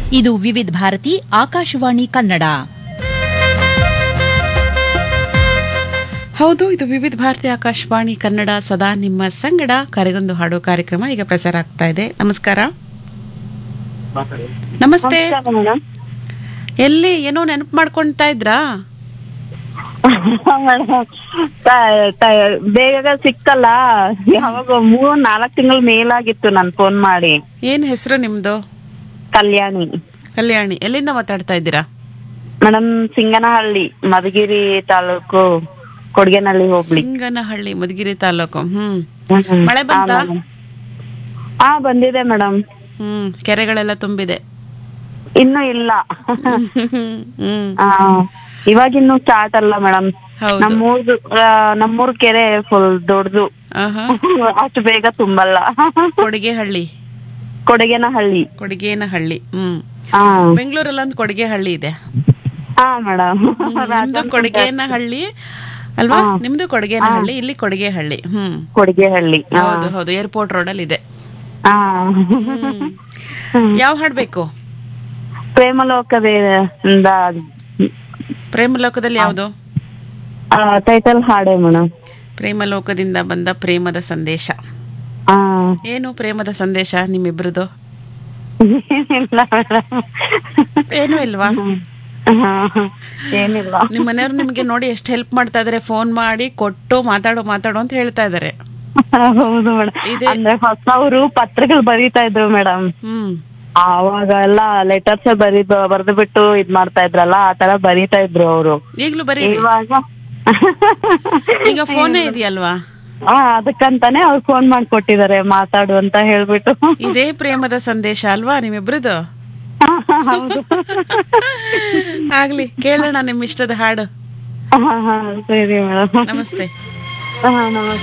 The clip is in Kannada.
ಇದು ವಿವಿಧ ಭಾರತಿ ಆಕಾಶವಾಣಿ ಕನ್ನಡ ಹೌದು ಇದು ವಿವಿಧ ಭಾರತಿ ಆಕಾಶವಾಣಿ ಕನ್ನಡ ಸದಾ ನಿಮ್ಮ ಸಂಗಡ ಕರೆಗೊಂದು ಹಾಡು ಕಾರ್ಯಕ್ರಮ ಈಗ ಪ್ರಸಾರ ಆಗ್ತಾ ಇದೆ ನಮಸ್ಕಾರ ನಮಸ್ತೆ ಮೇಡಮ್ ಎಲ್ಲಿ ಏನೋ ನೆನಪು ಮಾಡ್ಕೊಂತಾ ಇದ್ರಾ ಬೇಗ ಸಿಕ್ಕಲ್ಲ ಯಾವಾಗ ಮೂರ್ ನಾಲ್ಕ್ ತಿಂಗಳ ಮೇಲಾಗಿತ್ತು ನಾನ್ ಫೋನ್ ಮಾಡಿ ಏನ್ ಹೆಸರು ನಿಮ್ದು ಕಲ್ಯಾಣಿ ಕಲ್ಯಾಣಿ ಎಲ್ಲಿಂದ ಮಾತಾಡ್ತಾ ಇದ್ದೀರಾ ಮೇಡಮ್ ಸಿಂಗನಹಳ್ಳಿ ಮಧುಗಿರಿ ತಾಲೂಕು ಕೊಡ್ಗೇನಹಳ್ಳಿ ಹೋಗ್ಲಿ ಸಿಂಗನಹಳ್ಳಿ ಮಧುಗಿರಿ ತಾಲೂಕು ಹ್ಮ್ ಮಳೆ ಬಂತಾ? ಹಾ ಬಂದಿದೆ ಮೇಡಮ್ ಹ್ಮ್ ಕೆರೆಗಳೆಲ್ಲ ತುಂಬಿದೆ ಇನ್ನು ಇಲ್ಲ ಹ್ಮ್ ಆ, ಇವಾಗಿನ್ನು ಸ್ಟಾರ್ಟ್ ಅಲ್ಲ ಮೇಡಮ್ ಹೌದು ನಮ್ಮೂರ್ದು ಆ, ನಮ್ಮೂರ್ ಕೆರೆ ಫುಲ್ ದೊಡ್ಡದು ಆಹಾ ಅಷ್ಟು ಬೇಗ ತುಂಬಲ್ಲ ಕೊಡಿಗೆಹಳ್ಳಿ ಕೊಡಗೇನಹಳ್ಳಿ ಕೊಡಿಗೇನಹಳ್ಳಿ ಹ್ಮ್ ಹಾ ಬೆಂಗಳೂರಲ್ಲಿ ಒಂದು ಕೊಡಿಗೆಹಳ್ಳಿ ಇದೆ ಹಾ ಮೇಡಮ್ ನಿಮ್ದು ಕೊಡಗೇನಹಳ್ಳಿ ಅಲ್ವಾ ಹಾ. ನಿಮ್ದು ಕೊಡಗೇನಹಳ್ಳಿ ಇಲ್ಲಿ ಕೊಡಗೇಹಳ್ಳಿ ಹ್ಮ್ ಕೊಡಗೇಹಳ್ಳಿ ಹಾ. ಹೌದು ಹೌದು ಏರ್ಪೋರ್ಟ್ ರೋಡ್ ಅಲ್ಲಿ ಇದೆ ಹಾ ಯಾವ ಹಾಡ್ ಬೇಕು ಪ್ರೇಮಲೋಕದಿಂದ ಪ್ರೇಮಲೋಕದಲ್ಲಿ ಯಾವುದು ಟೈಟಲ್ ಹಾಡೆ ಮೇಡಮ್ ಪ್ರೇಮಲೋಕದಿಂದ ಬಂದ ಪ್ರೇಮದ ಸಂದೇಶ ಹಾ ಏನು ಪ್ರೇಮದ ಸಂದೇಶ ನಿಮ್ಮಿಬ್ರದು ಏನಿಲ್ಲ ಮೇಡಮ್ ಏನು ಇಲ್ವಾ ಏನಿಲ್ಲ ನಿಮ್ ಮನೆಯವ್ರು ನಿಮ್ಗೆ ನೋಡಿ ಎಷ್ಟು ಹೆಲ್ಪ್ ಮಾಡ್ತಾ ಇದಾರೆ ಫೋನ್ ಮಾಡಿ ಕೊಟ್ಟು ಮಾತಾಡು ಮಾತಾಡು ಅಂತ ಹೇಳ್ತಾ ಇದಾರೆ ಹೌದು ಮೇಡಮ್ ಇದೆ. ಅಂದ್ರೆ ಹೊಸವರು ಪತ್ರಗಳು ಬರೀತಾ ಇದ್ರು ಮೇಡಮ್ ಹ್ಮ್ ಆವಾಗ ಎಲ್ಲ ಲೆಟರ್ಸ್ ಬರೀದು ಬರ್ದು ಬಿಟ್ಟು ಇದ್ ಮಾಡ್ತಾ ಇದ್ರಲ್ಲ ಆ ತರ ಬರೀತಾ ಇದ್ರು ಅವರು ಈಗ್ಲೂ ಬರೀ ಇವಾಗ ಈಗ ಫೋನೇ ಇದೆಯಲ್ವಾ ಹಾ ಅದಕ್ಕಂತಾನೆ ಅವ್ರು ಫೋನ್ ಮಾಡ್ಕೊಟ್ಟಿದ್ದಾರೆ ಮಾತಾಡು ಅಂತ ಹೇಳ್ಬಿಟ್ಟು ಇದೇ ಪ್ರೇಮದ ಸಂದೇಶ ಅಲ್ವಾ ನಿಮ್ಮಿಬ್ರದು ಹೌದು ಆಗ್ಲಿ ಕೇಳೋಣ ನಿಮ್ ಇಷ್ಟದ ಹಾಡು ಹಾ ಹಾ ಸರಿ ಮೇಡಮ್ ನಮಸ್ತೆ ಹಾ ನಮಸ್ತೆ